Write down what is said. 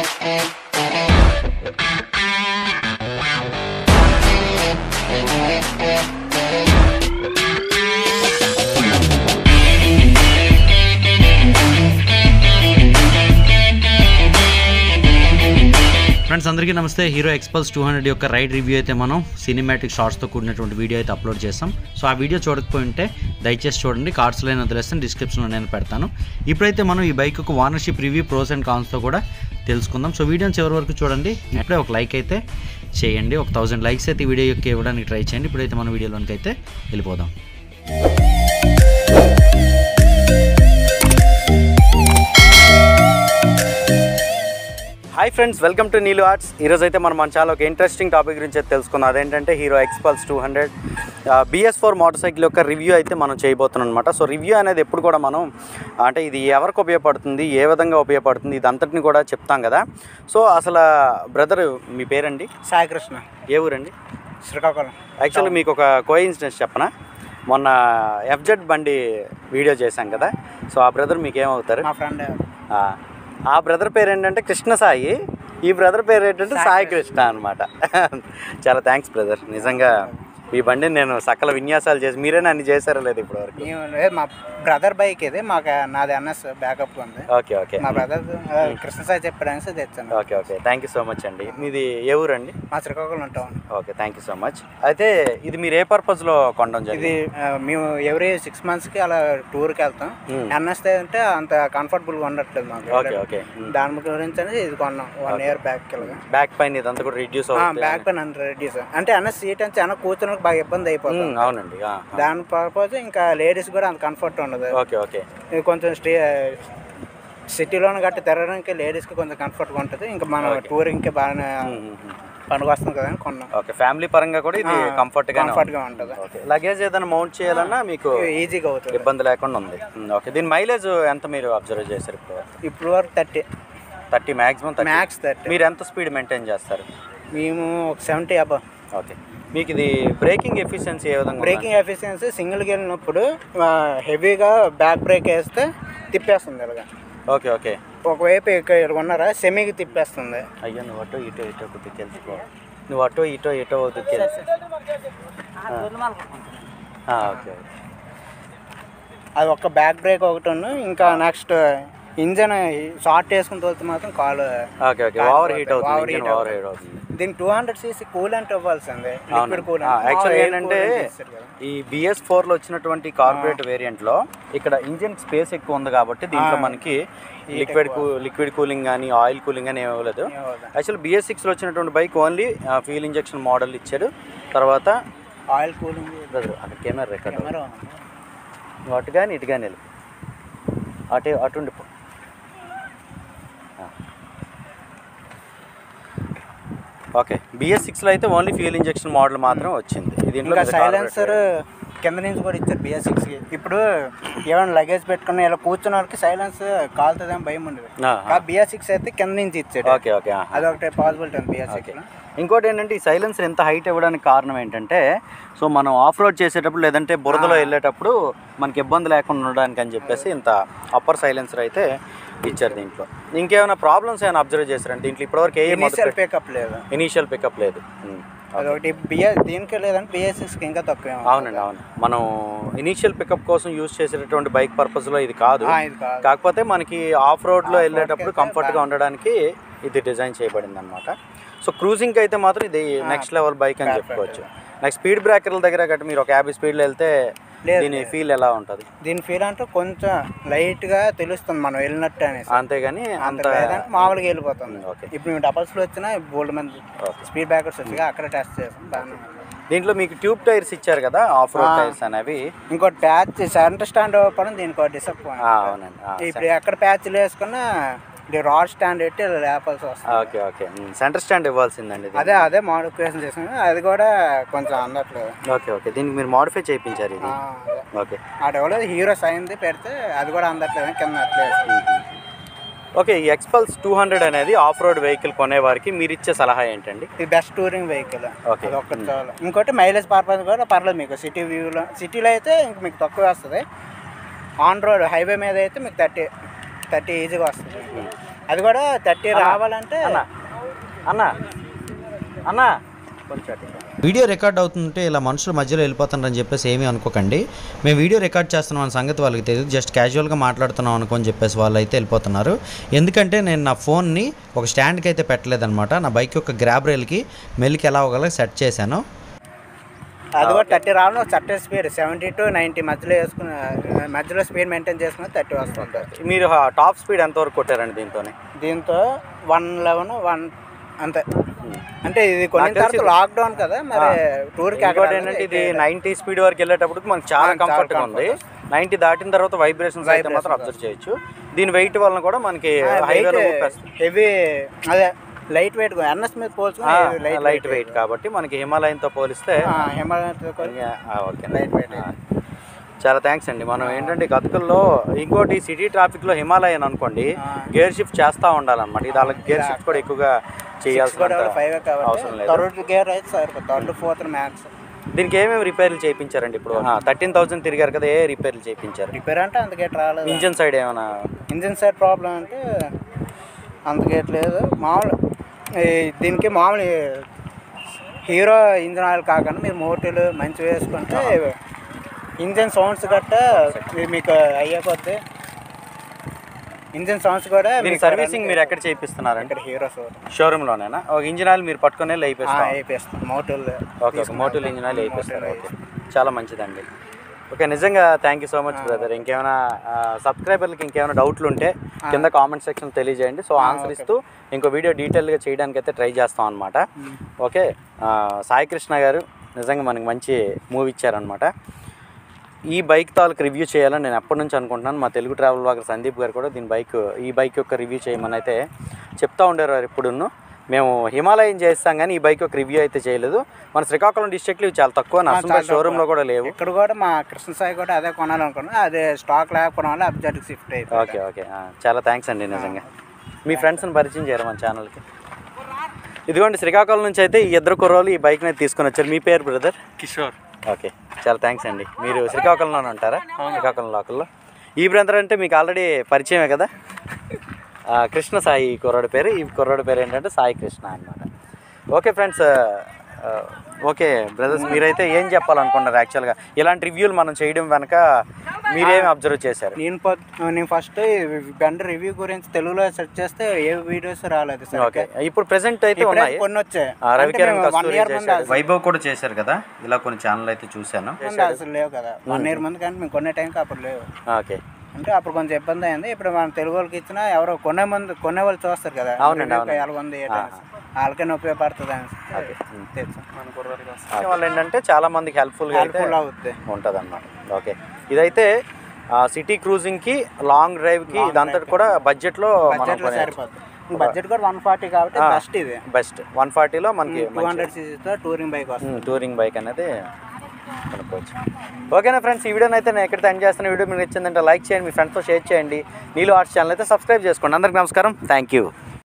Friends అందరికీ నమస్తే Hero Xpulse two hundred యొక్క రైడ్ రివ్యూ అయితే మనం సినిమాటిక్ షార్ట్స్తో కూడినటువంటి వీడియో అయితే అప్లోడ్ చేస్తాం సో ఆ వీడియో చూడకపోయి ఉంటే దయచేసి చూడండి కార్డ్స్లో నేను వదిలేస్తాను డిస్క్రిప్షన్లో నేను పెడతాను ఇప్పుడైతే మనం ఈ బైక్ ఒక వానర్షిప్ రివ్యూ ప్రోస్ అండ్ కాన్స్తో కూడా తెలుసుకుందాం సో వీడియోని చివరి వరకు చూడండి ఇప్పుడే ఒక లైక్ అయితే చేయండి ఒక థౌసండ్ లైక్స్ అయితే ఈ వీడియో యొక్క ఇవ్వడానికి ట్రై చేయండి ఇప్పుడైతే మన వీడియోలోనికి అయితే వెళ్ళిపోదాం hi friends welcome to Neelu arts ఈరోజు అయితే మనం మన చాలా ఒక ఇంట్రెస్టింగ్ టాపిక్ గురించి అయితే తెలుసుకుందాం అదేంటంటే Hero Xpulse two hundred BS four motorcycle యొక్క రివ్యూ అయితే మనం చేయబోతున్నాం అనమాట సో రివ్యూ అనేది ఎప్పుడు కూడా మనం అంటే ఇది ఎవరికి ఉపయోగపడుతుంది ఏ విధంగా ఉపయోగపడుతుంది ఇదంతటిని కూడా చెప్తాం కదా సో అసలు బ్రదర్ మీ పేరండి సాయికృష్ణ ఏ ఊరండి శ్రీకాకుళం యాక్చువల్లీ మీకు ఒక కోయిన్సిడెన్స్ చెప్పనా మొన్న ఎఫ్జెడ్ బండి వీడియో చేశాం కదా సో ఆ బ్రదర్ మీకు ఏమవుతారు మా ఫ్రెండ్ ఆ, ఆ బ్రదర్ పేరు ఏంటంటే కృష్ణ సాయి ఈ బ్రదర్ పేరు ఏంటంటే సాయి కృష్ణ అనమాట చాలా థ్యాంక్స్ బ్రదర్ నిజంగా ఈ బండిని నేను సకల విన్యాసాలు చేసి మీరేనా అన్ని చేశారో లేదు ఇప్పుడు వరకు మేము లేదు మా బ్రదర్ బైక్ ఇది మాకు నాది ఎన్ఎస్ బ్యాకప్ ఉంది ఓకే ఓకే మా బ్రదర్ కృష్ణ సాయి చెప్పడానికి తెచ్చాను okay okay thank you so much అండి మీది ఏ ఊరండి మా శ్రీకాకుళం ఉంటాం okay thank you so much అయితే ఇది మీరు ఏ పర్పస్లో కొనడం ఇది జరిగింది ఆ, మేము ఎవ్రీ సిక్స్ మంత్స్కి అలా టూర్కి వెళ్తాం Hmm. ఎన్ఎస్ అంటే అంత కంఫర్టబుల్గా ఉండట్లేదు మాకు ఓకే ఓకే దాని గురించి అనేది ఇది కొన్నాం వన్ ఇయర్ బ్యాక్ ఇలాగా బ్యాక్ పైన ఇదంతా కూడా రిడ్యూస్ అవుతుంది బ్యాక్ పెయిన్ అంత రెడ్యూస్ అంటే ఎన్ఎస్ సీట్ అంటే చాలా కూర్చోడానికి బాగా ఇబ్బంది అయిపోతుంది ఉమ్, అవునండి ఆ, ఆ. దాని పర్పస్ ఇంకా లేడీస్ కూడా అంత కంఫర్ట్ ఉండదు ఓకే ఓకే ఇది కొంచెం స్టే సిటీలోనే గట్టి తిరగడానికి లేడీస్కి కొంచెం కంఫర్ట్గా ఉంటుంది ఇంకా మనం టూరింగ్కి బాగానే ఉమ్, ఉమ్, ఉమ్. పనికి వస్తుంది కదా అని కొన్నాం ఓకే ఫ్యామిలీ పరంగా కూడా ఇది కంఫర్ట్ గా కంఫర్ట్గా ఉంటుంది ఓకే లగేజ్ ఏదైనా మౌంట్ చేయాలన్నా మీకు ఈజీగా అవుతుంది ఇబ్బంది లేకుండా ఉంది ఉమ్, ఓకే దీని మైలేజ్ ఎంత మీరు అబ్జర్వ్ చేశారు ఇప్పుడు ఇప్పుడు వరకు thirty thirty maximum thirty max thirty మీరు ఎంత స్పీడ్ మెయింటైన్ చేస్తారు మేము ఒక సెవెంటీ అబ్బా ఓకే మీకు ఇది బ్రేకింగ్ ఎఫిషియన్సీ ఏ విధంగా బ్రేకింగ్ ఎఫిషియన్సీ సింగిల్కి వెళ్ళినప్పుడు హెవీగా బ్యాక్ బ్రేక్ వేస్తే తిప్పేస్తుంది ఇలాగా ఓకే ఓకే ఒకవైపు ఇక్కడ ఇక్కడ ఉన్నారా సెమీకి తిప్పేస్తుంది అయ్యో నువ్వు అటో ఇటో ఇటో కొద్దిగా తెలుసుకో నువ్వు అటో ఇటో ఇటో కొద్దిగా ఓకే ఓకే అది ఒక బ్యాక్ బ్రేక్ ఒకటి ఉన్న ఇంకా నెక్స్ట్ ఇంజన్ షార్ట్ వేసుకుని తోలితే మాత్రం కాలు ఓకే ఓకే ఓవర్ హీట్ అవుతుంది Over heat ఓవర్ హీట్ అవుతుంది దీనికి టూ హండ్రెడ్ సీసీ కూలెంట్ ఇవ్వాల్సిందే లిక్విడ్ యాక్చువల్ ఏంటంటే ఈ బిఎస్ ఫోర్లో వచ్చినటువంటి కార్పొరేట్ వేరియంట్లో ఇక్కడ ఇంజిన్ స్పేస్ ఎక్కువ ఉంది కాబట్టి దీంట్లో మనకి లిక్విడ్ లిక్విడ్ కూలింగ్ కానీ ఆయిల్ కూలింగ్ కానీ ఏమి ఇవ్వలేదు యాక్చువల్ బిఎస్ సిక్స్లో వచ్చినటువంటి bike only fuel injection model ఇచ్చాడు తర్వాత ఆయిల్ కూలింగ్ బ్రదర్ అక్కడ కెమెరా రికార్డ్ కెమెరా నువ్వు అటు కానీ ఇటు కానీ వెళ్ళు అటే అటు ఉండి పో. ఆ. ఓకే బిఎస్ సిక్స్లో అయితే ఓన్లీ ఫ్యూల్ ఇంజెక్షన్ మోడల్ మాత్రం వచ్చింది దీంట్లో ఇంకా మీరు సైలెన్సర్ కింద నుంచి కూడా ఇచ్చారు బిఎస్ సిక్స్కి ఇప్పుడు ఏమైనా లగేజ్ పెట్టుకుని ఇలా కూర్చున్న వాళ్ళకి సైలెన్స్ కాలుతుందని భయం ఉండదు ఆ, బిఎస్ సిక్స్ అయితే కింద నుంచి ఇచ్చాడు ఓకే ఓకే ఆహా. అదొకటి పాసిబిలిటీ ఉంది బిఎస్ ఓకే సిక్స్ ఇంకోటి ఏంటంటే ఈ సైలెన్సర్ ఎంత హైట్ ఇవ్వడానికి కారణం ఏంటంటే సో మనం ఆఫ్ రోడ్ చేసేటప్పుడు లేదంటే బురదలో వెళ్ళేటప్పుడు మనకి ఇబ్బంది లేకుండా ఉండడానికి అని చెప్పేసి ఇంత అప్పర్ సైలెన్సర్ అయితే ఇచ్చారు దీంట్లో ఇంకేమైనా ప్రాబ్లమ్స్ ఏమైనా అబ్జర్వ్ చేశారంటే దీంట్లో ఇప్పటివరకు ఏ ఇనిషియల్ పికప్ లేదు ఇనీషియల్ పికప్ లేదు ఉమ్. అదొకటి బిఎస్ దీనికి లేదంటే బిఎస్ సిక్స్కి ఇంకా తక్కువ అవునండి అవును మనం ఇనీషియల్ పికప్ కోసం యూజ్ చేసేటటువంటి బైక్ పర్పస్లో ఇది కాదు ఇది కాదు కాకపోతే మనకి ఆఫ్ రోడ్లో వెళ్ళేటప్పుడు కంఫర్ట్గా ఉండడానికి ఇది డిజైన్ చేయబడింది అనమాట సో క్రూజింగ్కి అయితే మాత్రం ఇది నెక్స్ట్ లెవెల్ బైక్ అని చెప్పుకోవచ్చు నెక్స్ట్ స్పీడ్ బ్రేకర్ల దగ్గర గట్టి మీరు ఒక యాభై స్పీడ్లో వెళ్తే లేదు, దీని ఫీల్ ఎలా ఉంటుంది దీని ఫీల్ అంటే కొంచెం లైట్గా తెలుస్తుంది మనం వెళ్ళినట్టు అనేసి అంతేగాని అంత అంత లేదంటే మామూలుగా వెళ్ళిపోతుంది ఓకే ఇప్పుడు మేము డబల్స్లో వచ్చినా బోల్డ్ మంది ఓకే స్పీడ్ బ్రేకర్స్ వచ్చి అక్కడ టెస్ట్ చేసాం బాగానే ఉంది. దీంట్లో మీకు ట్యూబ్ టైర్స్ ఇచ్చారు కదా ఆఫ్ రోడ్ టైర్స్ అనేవి ఇంకోటి ప్యాచ్ సెంటర్ స్టాండ్ ఓపెన్ దీనికి ఒక డిసప్పాయింట్ ఆ, అవునండి ఆ, ఇప్పుడు ఎక్కడ ప్యాచ్లు వేసుకున్నా ఇది రాడ్ స్టాండ్ పెట్టి ఇలా లేపాల్సి వస్తుంది ఓకే ఓకే సెంటర్ స్టాండ్ ఇవ్వాల్సిందండి ఇది అదే అదే మోడిఫికేషన్ చేసాం అది కూడా కొంచెం అందట్లేదు ఓకే ఓకే దీనికి మీరు మాడిఫై చేయించారు ఇది ఆ, అదే. ఓకే ఆడ ఎవరో హీరో అయింది పెడితే అది కూడా అందట్లేదు కింద అట్లేదు ఓకే ఈ ఎక్స్పల్స్ టూ హండ్రెడ్ అనేది ఆఫ్ రోడ్ వెహికల్ కొనేవారికి మీరు ఇచ్చే సలహా ఏంటండి ఇది బెస్ట్ టూరింగ్ వెహికల్ ఓకే. అది ఒక్కటి చాలు ఇంకోటి మైలేజ్ పర్పస్ కూడా పర్లేదు మీకు సిటీ వ్యూలో సిటీలో అయితే ఇంక మీకు తక్కువ వస్తుంది ఆన్ రోడ్ హైవే మీద అయితే మీకు థర్టీ థర్టీ ఈజీగా వస్తుంది అది కూడా థర్టీ రావాలంటే అన్న అన్న అన్న కొంచెం అటు ఇవ్వు. వీడియో రికార్డ్ అవుతుంటే ఇలా మనుషుల మధ్యలో వెళ్ళిపోతున్నారని చెప్పేసి ఏమీ అనుకోకండి మేము వీడియో రికార్డ్ చేస్తున్నాం అనే సంగతి వాళ్ళకి తెలియదు జస్ట్ క్యాజువల్గా మాట్లాడుతున్నాం అనుకొని చెప్పేసి వాళ్ళు అయితే వెళ్ళిపోతున్నారు ఎందుకంటే నేను నా ఫోన్ని ఒక స్టాండ్కి అయితే పెట్టలేదన్నమాట నా బైక్ యొక్క గ్రాబ్ రైల్కి మెల్లికి ఎలా ఒకలా సెట్ చేశాను అది కూడా థర్టీ రావాలి ఒక చట్ట స్పీడ్ సెవెంటీ టు నైంటీ మధ్యలో వేసుకుని మధ్యలో స్పీడ్ మెయింటైన్ చేసుకుని థర్టీ వస్తుంది మీరు టాప్ స్పీడ్ ఎంతవరకు కొట్టారండి దీంతో దీంతో వన్ లెవెన్ వన్ అంతే అంటే ఇది కొన్ని నాకు తెలిసి తర్వాత లాక్డౌన్ కదా మరి టూర్కి ఇంకోటి ఏంటంటే ఇది నైంటీ స్పీడ్ వరకు వెళ్ళేటప్పుడు మనకు చాలా మనకు చాలా కంఫర్ట్గా ఉంది నైంటీ దాటిన తర్వాత వైబ్రేషన్స్ అయితే మాత్రం అబ్జర్వ్ చేయొచ్చు దీని వెయిట్ వలన కూడా మనకి హైవేలో హెవీ అదే లైట్ వెయిట్ ఎన్ఎస్ మీద పోల్చుకుని లైట్ వెయిట్ కాబట్టి మనకి హిమాలయన్తో పోలిస్తే హిమాలయ ఓకే లైట్ వెయిట్ చాలా థ్యాంక్స్ అండి మనం ఏంటంటే గతుకుల్లో ఇంకోటి సిటీ ట్రాఫిక్లో హిమాలయన్ అనుకోండి ఆ. గేర్ షిఫ్ట్ చేస్తూ ఉండాలన్నమాట ఇది వాళ్ళకి గేర్ షిఫ్ట్ కూడా ఎక్కువగా చేయాల్సిన కూడా ఫైవ్ అవసరం కాబట్టి లేదు థర్డ్ గేర్ అయితే సరిపోతుంది థర్డ్ ఫోర్త్ మ్యాక్స్ దీనికి ఏమేమి రిపేర్లు చేయించారండి ఇప్పుడు థర్టీన్ థౌసండ్ తిరిగారు కదా ఏ రిపేర్లు చేయించారు రిపేర్ అంటే అంత గేట్ రాలేదు ఇంజిన్ సైడ్ ఏమైనా ఇంజిన్ సైడ్ ప్రాబ్లం అంటే అంత గేట్ లేదు మామూలు ఈ దీనికి మామూలు హీరో ఇంజిన్ ఆయిల్ కాకుండా మీరు మోటార్లు మంచి వేసుకుంటే ఇంజిన్ సౌండ్స్ గట్ట మీ- మీకు అయ్యే కొద్ది ఇంజిన్ సౌండ్స్ కూడా దీని మీకు సర్వీసింగ్ మీరు ఎక్కడ చేయిస్తున్నారంటే ఇక్కడ హీరో షోర్ షోరూంలోనేనా ఒక ఇంజిన్ ఆయిల్ మీరు పట్టుకునే వేయిస్తారు అయిపోయిస్తాం మోటార్లు okay okay Motul engine oil వేయిస్తారు ఓకే చాలా మంచిదండి ఓకే నిజంగా thank you so much brother ఇంకేమైనా సబ్స్క్రైబర్లకి ఇంకేమైనా డౌట్లు ఉంటే కింద కామెంట్ సెక్షన్ తెలియజేయండి సో ఆన్సర్ ఇస్తూ ఇంకో వీడియో డీటెయిల్గా చేయడానికి అయితే ట్రై చేస్తాం అనమాట ఓకే ఆ, సాయి కృష్ణ గారు నిజంగా మనకి మంచి మూవీ ఇచ్చారనమాట ఈ బైక్ తాలూకు రివ్యూ చేయాలని నేను ఎప్పటి నుంచి అనుకుంటున్నాను మా తెలుగు ట్రావెల్ వాగర్ సందీప్ గారు కూడా దీని బైక్ ఈ బైక్ యొక్క రివ్యూ చేయమని అయితే చెప్తా ఉండేవారు ఎప్పుడును మేము హిమాలయన్ చేస్తాం కానీ ఈ బైక్ యొక్క రివ్యూ అయితే చేయలేదు మన శ్రీకాకుళం డిస్ట్రిక్ట్లో ఇవి చాలా తక్కువ నర్సంపేట షోరూంలో కూడా లేవు ఇక్కడ కూడా మా కృష్ణ సాయి కూడా అదే కొనాలనుకున్నాం అదే స్టాక్ లేకపోవడం వల్ల అబ్జెక్ట్ షిఫ్ట్ అయిపోయింది ఓకే ఓకే ఆ, చాలా థ్యాంక్స్ అండి నిజంగా మీ ఫ్రెండ్స్ని పరిచయం చేయరు మన ఛానల్కి ఇదిగోండి శ్రీకాకుళం నుంచి అయితే ఈ ఇద్దరు కుర్రోలు ఈ బైక్ని అయితే తీసుకొని వచ్చారు మీ పేరు బ్రదర్ కిషోర్ ఓకే చాలా థ్యాంక్స్ అండి మీరు శ్రీకాకుళంలోనే ఉంటారా శ్రీకాకుళం లోకల్లో ఈ బ్రదర్ అంటే మీకు ఆల్రెడీ పరిచయమే కదా ఆ, కృష్ణ సాయి ఈ కుర్రాడి పేరు ఈ కుర్రాడి పేరు ఏంటంటే సాయి కృష్ణ అన్నమాట ఓకే ఫ్రెండ్స్ ఓకే బ్రదర్స్ మీరైతే ఏం చెప్పాలనుకున్నారు యాక్చువల్గా ఇలాంటి రివ్యూలు మనం చేయడం వెనక మీరేమి అబ్జర్వ్ చేశారు నేను పొద్- నేను ఫస్ట్ బండి రివ్యూ గురించి తెలుగులో సెర్చ్ చేస్తే ఏ వీడియోస్ రాలేదు సార్ ఓకే ఇప్పుడు ప్రెసెంట్ అయితే ఇప్పుడే ఉన్నాయి కొన్ని వచ్చాయి ఆ, రవికిరణ్ వన్ కస్తూరి ఇయర్ ముందు చేశాడు. వైభవ్ కూడా చేశారు కదా ఇలా కొన్ని ఛానల్ అయితే చూశాను అసలు- అసలు లేవు కదా వన్ ఇయర్ ముందు కానీ మేము కొనే టైంకి అప్పుడు లేవు ఓకే అంటే అప్పుడు కొంచెం ఇబ్బంది అయింది ఇప్పుడు మన తెలుగు వాళ్ళకి ఇచ్చినా ఎవరో కొనే ముందు కొనే వాళ్ళు చూస్తారు కదా అవునండి, review ఎలా ఉంది ఏ టైమ్స్ వాళ్ళకైనా ఉపయోగపడుతుంది అని ఓకే తెచ్చు వాళ్ళు ఏంటంటే చాలా మందికి హెల్ప్ఫుల్గా అయితే హెల్ప్ఫుల్ అవుతుంది ఉంటుంది అన్నమాట ఓకే ఇదైతే సిటీ క్రూజింగ్కి లాంగ్ డ్రైవ్కి ఇదంతా కూడా బడ్జెట్లో బడ్జెట్లో సరిపోతుంది బడ్జెట్ కూడా వన్ ఫార్టీ కాబట్టి బెస్ట్ ఇది బెస్ట్ వన్ ఫార్టీలో మనకి టూ హండ్రెడ్ సీసీతో టూరింగ్ బైక్ వస్తుంది టూరింగ్ బైక్ అనేది కొనుక్కోవచ్చు ఓకేనా ఫ్రెండ్స్ ఈ వీడియోని అయితే నేను ఎక్కడితే ఎండ్ చేస్తున్న వీడియో మీకు నచ్చిందంటే లైక్ చేయండి మీ ఫ్రెండ్స్తో షేర్ చేయండి నీళ్ళు ఆర్ట్స్ ఛానల్ అయితే సబ్స్క్రైబ్ చేసుకోండి అందరికి నమస్కారం థ్యాంక్ యూ